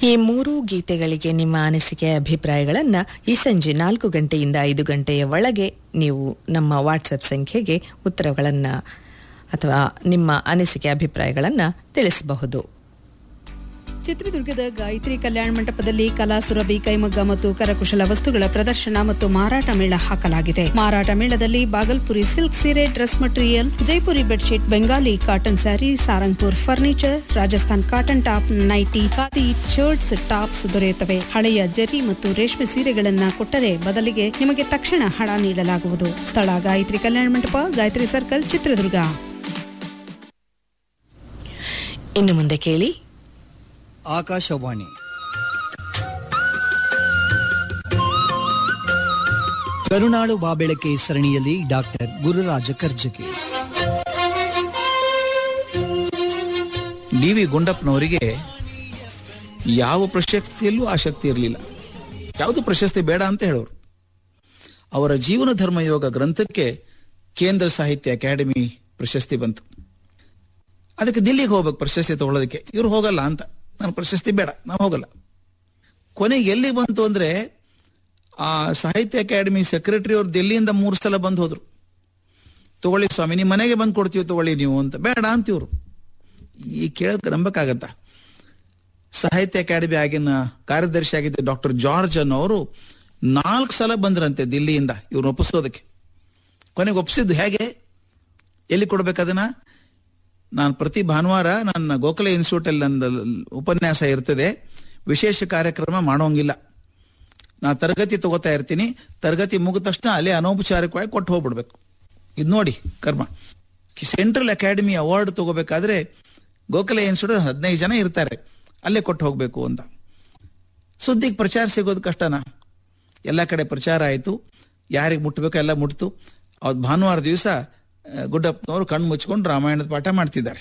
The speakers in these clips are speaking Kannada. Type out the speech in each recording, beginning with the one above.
ಈ ಮೂರೂ ಗೀತೆಗಳಿಗೆ ನಿಮ್ಮ ಅನಿಸಿಕೆ ಅಭಿಪ್ರಾಯಗಳನ್ನು ಈ ಸಂಜೆ ನಾಲ್ಕು ಗಂಟೆಯಿಂದ ಐದು ಗಂಟೆಯ ಒಳಗೆ ನೀವು ನಮ್ಮ ವಾಟ್ಸಪ್ ಸಂಖ್ಯೆಗೆ ಉತ್ತರಗಳನ್ನು ಅಥವಾ ನಿಮ್ಮ ಅನಿಸಿಕೆ ಅಭಿಪ್ರಾಯಗಳನ್ನು ತಿಳಿಸಬಹುದು ಚಿತ್ರದುರ್ಗದ ಗಾಯತ್ರಿ ಕಲ್ಯಾಣ ಮಂಟಪದಲ್ಲಿ ಕಲಾ ಸುರಭಿ ಕೈಮಗ್ಗ ಮತ್ತು ಕರಕುಶಲ ವಸ್ತುಗಳ ಪ್ರದರ್ಶನ ಮತ್ತು ಮಾರಾಟ ಮೇಳ ಹಾಕಲಾಗಿದೆ ಮಾರಾಟ ಮೇಳದಲ್ಲಿ ಬಾಗಲ್ಪುರಿ ಸಿಲ್ಕ್ ಸೀರೆ dress material Jaipuri bedsheet Bengali cotton sari Sarangpur furniture Rajasthan cotton top nighty khadi shirts tops ದೊರೆಯುತ್ತವೆ ಹಳೆಯ ಜರಿ ಮತ್ತು ರೇಷ್ಮೆ ಸೀರೆಗಳನ್ನ ಕೊಟ್ಟರೆ ಬದಲಿಗೆ ನಿಮಗೆ ತಕ್ಷಣ ಹಣ ನೀಡಲಾಗುವುದು ಸ್ಥಳ ಗಾಯತ್ರಿ ಕಲ್ಯಾಣ ಮಂಟಪ ಗಾಯತ್ರಿ ಸರ್ಕಲ್ ಚಿತ್ರದುರ್ಗ ಇನ್ನು ಮುಂದೆ ಕೇಳಿ ಆಕಾಶವಾಣಿ ಕರುಣಾಳು ಬಾಬೆಳಕೆ ಸರಣಿಯಲ್ಲಿ doctor Gururaja Karjagi D V ಗುಂಡಪ್ಪನವರಿಗೆ ಯಾವ ಪ್ರಶಸ್ತಿಯಲ್ಲೂ ಆಸಕ್ತಿ ಇರಲಿಲ್ಲ ಯಾವುದು ಪ್ರಶಸ್ತಿ ಬೇಡ ಅಂತ ಹೇಳೋರು ಅವರ ಜೀವನ ಧರ್ಮ ಯೋಗ ಗ್ರಂಥಕ್ಕೆ ಕೇಂದ್ರ ಸಾಹಿತ್ಯ ಅಕಾಡೆಮಿ ಪ್ರಶಸ್ತಿ ಬಂತು ಅದಕ್ಕೆ ದಿಲ್ಲಿಗೆ ಹೋಗ್ಬೇಕು ಪ್ರಶಸ್ತಿ ತಗೊಳ್ಳೋದಕ್ಕೆ ಇವ್ರು ಹೋಗಲ್ಲ ಅಂತ ನಾನು ಪ್ರಶಸ್ತಿ ಬೇಡ ನಾವು ಹೋಗಲ್ಲ ಕೊನೆಗೆ ಎಲ್ಲಿ ಬಂತು ಅಂದ್ರೆ ಆ ಸಾಹಿತ್ಯ ಅಕಾಡೆಮಿ ಸೆಕ್ರೆಟರಿ ಅವ್ರು ದಿಲ್ಲಿಯಿಂದ ಮೂರು ಸಲ ಬಂದು ಹೋದ್ರು ತಗೊಳ್ಳಿ ಸ್ವಾಮಿ ನಿಮ್ಮ ಮನೆಗೆ ಬಂದು ಕೊಡ್ತೀವಿ ತಗೊಳ್ಳಿ ನೀವು ಅಂತ ಬೇಡ ಅಂತಿವ್ರು ಈ ಕೇಳಕ್ಕೆ ನಂಬಕ್ಕಾಗತ್ತ ಸಾಹಿತ್ಯ ಅಕಾಡೆಮಿ ಆಗಿನ ಕಾರ್ಯದರ್ಶಿ ಆಗಿದ್ದ ಡಾಕ್ಟರ್ ಜಾರ್ಜ್ ಅನ್ನೋರು ನಾಲ್ಕು ಸಲ ಬಂದ್ರಂತೆ ದಿಲ್ಲಿಯಿಂದ ಇವ್ರನ್ನ ಒಪ್ಪಿಸೋದಕ್ಕೆ ಕೊನೆಗೆ ಒಪ್ಪಿಸಿದ್ದು ಹೇಗೆ ಎಲ್ಲಿ ಕೊಡ್ಬೇಕದನ್ನ ನಾನು ಪ್ರತಿ ಭಾನುವಾರ ನನ್ನ ಗೋಖಲೆ ಇನ್ಸ್ಟಿಟ್ಯೂಟ್ ಅಲ್ಲಿ ನನ್ನ ಉಪನ್ಯಾಸ ಇರ್ತದೆ ವಿಶೇಷ ಕಾರ್ಯಕ್ರಮ ಮಾಡೋಂಗಿಲ್ಲ ನಾ ತರಗತಿ ತಗೋತಾ ಇರ್ತೀನಿ ತರಗತಿ ಮುಗಿದ ತಕ್ಷಣ ಅಲ್ಲೇ ಅನೌಪಚಾರಿಕವಾಗಿ ಕೊಟ್ಟು ಹೋಗ್ಬಿಡ್ಬೇಕು ಇದು ನೋಡಿ ಕರ್ಮ ಸೆಂಟ್ರಲ್ ಅಕಾಡೆಮಿ ಅವಾರ್ಡ್ ತಗೋಬೇಕಾದ್ರೆ ಗೋಖಲೆ ಇನ್ಸ್ಟಿಟ್ಯೂಟ್ ಹದಿನೈದು ಜನ ಇರ್ತಾರೆ ಅಲ್ಲೇ ಕೊಟ್ಟು ಹೋಗ್ಬೇಕು ಅಂತ ಸುದ್ದಿಗೆ ಪ್ರಚಾರ ಸಿಗೋದು ಕಷ್ಟನಾ ಎಲ್ಲ ಕಡೆ ಪ್ರಚಾರ ಆಯಿತು ಯಾರಿಗೆ ಮುಟ್ಟಬೇಕೋ ಎಲ್ಲ ಮುಟ್ತು ಅವತ್ತು ಭಾನುವಾರ ದಿವಸ ಗುಡ್ಡಪ್ಪನವರು ಕಣ್ಣು ಮುಚ್ಕೊಂಡು ರಾಮಾಯಣದ ಪಾಠ ಮಾಡ್ತಿದ್ದಾರೆ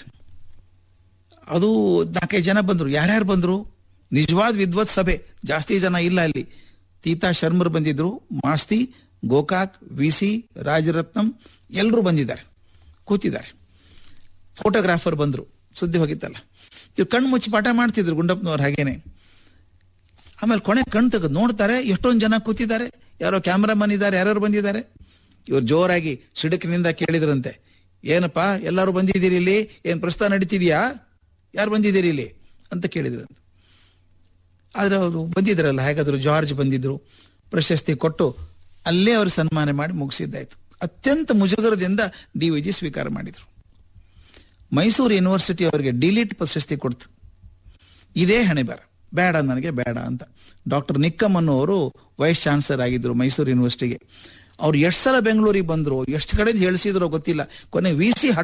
ಅದು ನಾಲ್ಕೈದು ಜನ ಬಂದರು ಯಾರ್ಯಾರು ಬಂದರು ನಿಜವಾದ ವಿದ್ವತ್ ಸಭೆ ಜಾಸ್ತಿ ಜನ ಇಲ್ಲ ಅಲ್ಲಿ ತೀತಾ ಶರ್ಮರ್ ಬಂದಿದ್ರು ಮಾಸ್ತಿ ಗೋಕಾಕ್ ವಿ ಸಿ ರಾಜರತ್ನಂ ಎಲ್ಲರೂ ಬಂದಿದ್ದಾರೆ ಕೂತಿದ್ದಾರೆ ಫೋಟೋಗ್ರಾಫರ್ ಬಂದರು ಸುದ್ದಿ ಹೋಗಿತ್ತಲ್ಲ ಇವ್ರು ಕಣ್ಣು ಮುಚ್ಚಿ ಪಾಠ ಮಾಡ್ತಿದ್ರು ಗುಂಡಪ್ಪನವ್ರು ಹಾಗೇನೆ ಆಮೇಲೆ ಕೊನೆ ಕಣ್ ತೆಗೆದು ನೋಡ್ತಾರೆ ಎಷ್ಟೊಂದು ಜನ ಕೂತಿದ್ದಾರೆ ಯಾರೋ ಕ್ಯಾಮ್ರಾಮನ್ ಇದ್ದಾರೆ ಯಾರು ಬಂದಿದ್ದಾರೆ ಇವ್ರು ಜೋರಾಗಿ ಸಿಡುಕಿನಿಂದ ಕೇಳಿದ್ರಂತೆ ಏನಪ್ಪ ಎಲ್ಲರೂ ಬಂದಿದ್ದೀರಿ ಇಲ್ಲಿ ಏನ್ ಪ್ರಸ್ತಾವ ನಡೀತಿದ್ಯಾ ಯಾರು ಬಂದಿದ್ದೀರಿ ಇಲ್ಲಿ ಅಂತ ಕೇಳಿದ್ರಂತೆ ಆದ್ರೆ ಅವರು ಬಂದಿದ್ರಲ್ಲ ಹೇಗಾದ್ರು ಜಾರ್ಜ್ ಬಂದಿದ್ರು ಪ್ರಶಸ್ತಿ ಕೊಟ್ಟು ಅಲ್ಲೇ ಅವರು ಸನ್ಮಾನ ಮಾಡಿ ಮುಗಿಸಿದ್ದಾಯ್ತು ಅತ್ಯಂತ ಮುಜುಗರದಿಂದ ಡಿ ವಿ ಜಿ ಸ್ವೀಕಾರ ಮಾಡಿದ್ರು ಮೈಸೂರು ಯೂನಿವರ್ಸಿಟಿ ಅವರಿಗೆ ಡಿಲೀಟ್ ಪ್ರಶಸ್ತಿ ಕೊಡ್ತು ಇದೇ ಹಣೆ ಬರ ಬೇಡ ನನಗೆ ಬೇಡ ಅಂತ ಡಾಕ್ಟರ್ ನಿಕ್ಕಮ್ ಅನ್ನೋರು ವೈಸ್ ಚಾನ್ಸಲರ್ ಆಗಿದ್ರು ಮೈಸೂರು ಯೂನಿವರ್ಸಿಟಿಗೆ ಅವ್ರು ಎಷ್ಟು ಸಲ ಬೆಂಗಳೂರಿಗೆ ಬಂದ್ರು ಎಷ್ಟು ಕಡೆ ಹೇಳಿಸಿದ್ರು ಗೊತ್ತಿಲ್ಲ ಕೊನೆ ವಿ ಸಿ